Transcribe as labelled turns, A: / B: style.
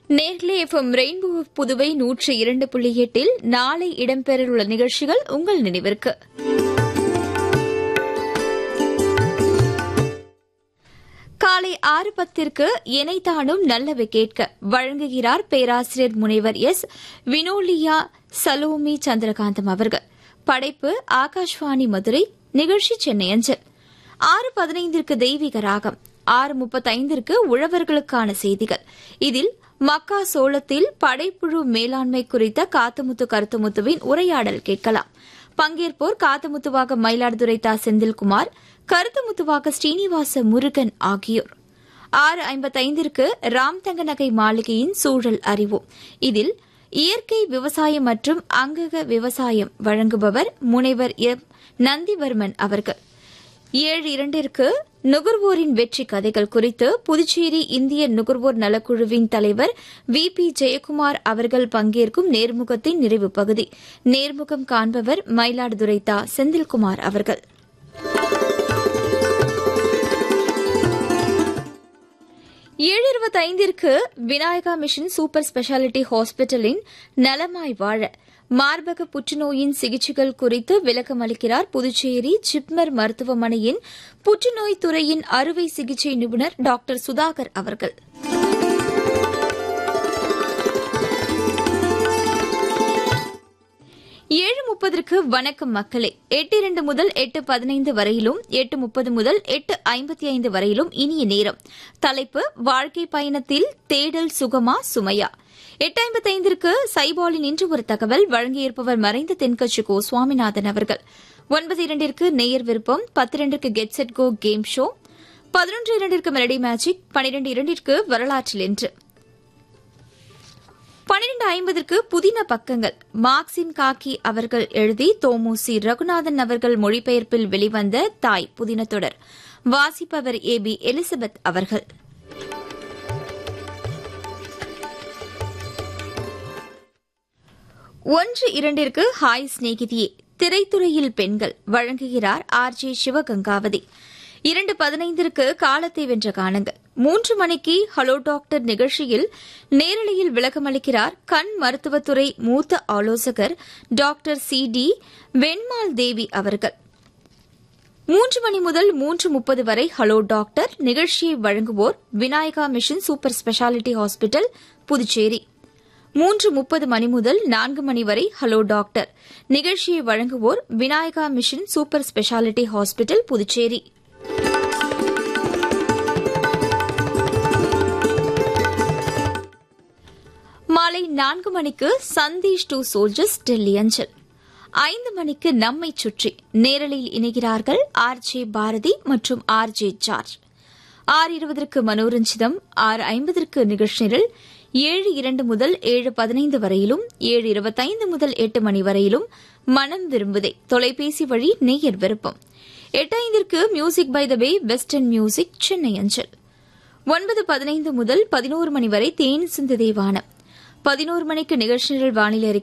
A: நேர்களே FM rainbow Puduvai நூற்றி இரண்டு புள்ளி எட்டில் நாளை இடம்பெறவுள்ள நிகழ்ச்சிகள் உங்கள் நினைவிற்கு காலை ஆறு பத்திற்கு இணைத்தானும் நல்லவை கேட்க வழங்குகிறார் பேராசிரியர் முனைவர் எஸ் வினோலியா சலோமி சந்திரகாந்தம் அவர்கள் படைப்பு ஆகாஷ்வாணி மதுரை நிகழ்ச்சி சென்னை அஞ்சல் ஆறு பதினைந்திற்கு தெய்வீக ராகம் ஆறு முப்பத்தைந்திற்கு உழவர்களுக்கான செய்திகள் இதில் மக்கா சோளத்தில் படைப்புழு மேலாண்மை குறித்த காத்துமுத்து கருத்துமுத்துவின் உரையாடல் கேட்கலாம் பங்கேற்போர் காத்துமுத்துவாக மயிலாடுதுறை தா செந்தில்குமார் கருத்துமுத்துவாக ஸ்ரீனிவாச முருகன் ஆகியோர் ஆறு ஐம்பத்தைந்திற்கு ராம் தங்க நகை மாளிகையின் சூழல் அறிவோம் இதில் இயற்கை விவசாயம் மற்றும் அங்கக விவசாயம் வழங்குபவர் முனைவர் எம் நந்திவர்மன் அவர்கள் ஏழு இரண்டிற்கு நுகர்வோரின் வெற்றி கதைகள் குறித்து புதுச்சேரி இந்திய நுகர்வோர் நலக்குழுவின் தலைவர் வி பி ஜெயக்குமார் அவர்கள் பங்கேற்கும் நேர்முகத்தின் நிறைவு பகுதி நேர்முகம் காண்பவர் மயிலாடுதுறை தா செந்தில்குமார் அவர்கள் ஏழு இருபத்தைந்திற்கு விநாயகா மிஷன் சூப்பர் ஸ்பெஷாலிட்டி ஹாஸ்பிட்டலின் நலமாய் வாழ மார்பக புற்றுநோயின் சிகிச்சைகள் குறித்து விளக்கம் அளிக்கிறார் புதுச்சேரி ஜிப்மர் மருத்துவமனையின் புற்றுநோய் துறையின் அறுவை சிகிச்சை நிபுணர் டாக்டர் சுதாகர் அவர்கள் ஏழு முப்பதற்கு வணக்கம் மக்களே எட்டு இரண்டு முதல் எட்டு பதினைந்து வரையிலும் எட்டு முப்பது முதல் எட்டு ஐம்பத்தி ஐந்து வரையிலும் இனிய நேரம் தலைப்பு வாழ்க்கை பயணத்தில் தேடல் சுகமா சுமையா எட்டு ஐம்பத்தைந்திற்கு சைபாலின் இன்று ஒரு தகவல் வழங்கியிருப்பவர் மறைந்த தென்கட்சி கோ சுவாமிநாதன் அவர்கள் ஒன்பது இரண்டிற்கு நேயர் விருப்பம் பத்து இரண்டிற்கு get set go game show பதினொன்று இரண்டிற்கு மெலடி மேஜிக் பனிரெண்டு இரண்டிற்கு வரலாற்றில் என்று பனிரெண்டு ஐம்பதற்கு புதின பக்கங்கள் மார்க்சிம் காக்கி அவர்கள் எழுதி தோமுசி ரகுநாதன் அவர்கள் மொழிபெயர்ப்பில் வெளிவந்த தாய் புதின தொடர் வாசிப்பவர் ஏ பி எலிசபெத் அவர்கள் ஒன்று இரண்டிற்கு ஹாய் சிநேகிதியே திரைத்துறையில் பெண்கள் வழங்குகிறார் ஆர் ஜே சிவகங்காவதி இரண்டு பதினைந்திற்கு காலத்தை வென்ற காணுங்கள் மூன்று மணிக்கு ஹலோ டாக்டர் நிகழ்ச்சியில் நேரலையில் விளக்கமளிக்கிறார் கண் மருத்துவத்துறை மூத்த ஆலோசகர் doctor C D Venmal Devi அவர்கள் மூன்று மணி முதல் மூன்று முப்பது வரை ஹலோ டாக்டர் நிகழ்ச்சியை வழங்குவோர் Vinayaka mission super speciality hospital Puducherry மூன்று முப்பது மணி முதல் நான்கு மணி வரை ஹலோ டாக்டர் நிகழ்ச்சியை வழங்குவோர் Vinayaka mission super speciality hospital Puducherry மாலை நான்கு மணிக்கு சந்தீஷ் டூ சோல்ஜர்ஸ் டெல்லி அஞ்சல் ஐந்து மணிக்கு நம்மை சுற்றி நேரலில் இணைகிறார்கள் ஆர் ஜே பாரதி மற்றும் ஆர் ஜே ஜார்ஜ் ஆறு இருபதற்கு மனோரஞ்சிதம் ஆறு ஐம்பதற்கு நிகழ்ச்சியில் ஏழு இரண்டு முதல் ஏழு பதினைந்து வரையிலும் ஏழு இருபத்தைந்து முதல் எட்டு மணி வரையிலும் மனம் விரும்புதே தொலைபேசி வழி நேயர் விருப்பம் எட்டு ஐந்திற்கு music by the way western music Chennai அஞ்சல் ஒன்பது பதினைந்து முதல் பதினோரு மணி வரை தேன் சிந்து தேவானம் பதினோரு மணிக்கு நிகழ்ச்சிகள் வானிலை